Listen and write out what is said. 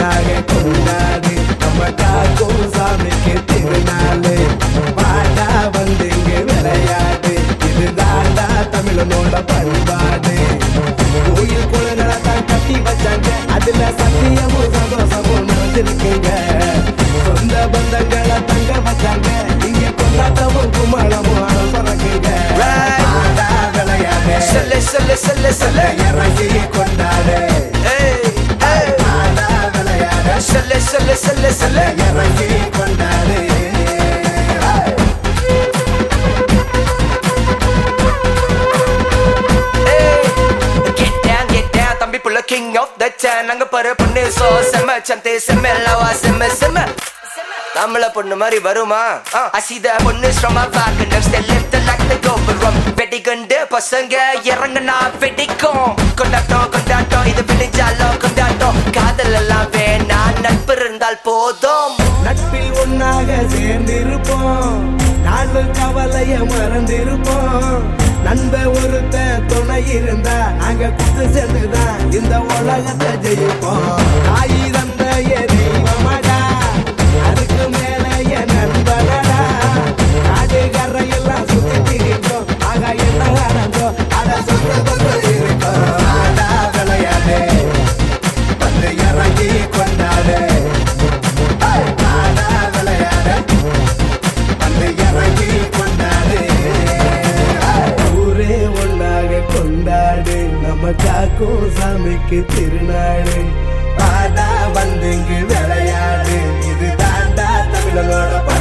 ஒன்னாக கொண்டாடு நம்ம காக்கும் சாமிக்கு திருநாளு பாடா வந்து இங்க விளையாடு இதுதாண்டா தமிழனோட பண்பாடு கோயில் குளங்களை தான் கட்டி வச்சாங்க அதுல சத்தியமும் சந்தோஷமும் நடந்திருக்குங்க சொந்த பந்தங்களை தங்க வச்சாங்க இங்க கொண்டாட்டமும் குமாரமும் பறக்குங்க பாடா விளையாடு சொல்லு சொல்லு சொல்லு சொல்லு இறங்கி கொண்டாடு ஏய், ஏய். பாடா விளையாடு சொல்லு சொல்லு சொல்லு சொல்லு இறங்கி கொண்டாடு ஏய். Get down, get down, தம்பி புள்ள king of the town. அங்க பாரு பொண்ணு so செம்ம, சந்தை செம்ம, லவா செம்ம, செம்ம. நம்மள பொண்ணு மாதிரி வருமா அசித பொண்ணு ஸ்ரமா பாக்கு நெக்ஸ்ட் லெஃப்ட் லைக் தி கோபுரம் வெடிகண்டு பசங்க இறங்குனா வெடிக்கும் கொண்டாட்டம் கொண்டாட்டம் இது விடிஞ்சாலும் கொண்டாட்டம் காதல் எல்லாம் வேணா நட்பு இருந்தால் போதும் நட்பில் ஒன்னாக சேர்ந்திருப்போம் நாலு கவலைய மறந்திருப்போம் நண்ப ஒருத்த துணை இருந்தா நாங்க குத்து சேர்ந்துதான் இந்த உலகத்தை ஜெயிப்போம் தாய் தந்த தெய்வமடா அதுக்கு மேல என் நண்பனடா காடு கரையெல்லாம் சுத்தி திரிப்போம் ஆக என்ன நடந்தோம் அட சொந்த பந்தம் இருக்கோம் ஆடா விளையாடு வந்து இறங்கி கொண்டாடு ஆடா விளையாடு வந்து இறங்கி கொண்டாடு ஊரே ஒன்னாக கொண்டாடு நம்ம காக்கும் சாமிக்கு திருநாடு ஆடா வந்து இங்கு விளையாடு இது தாண்டா தமிழனோட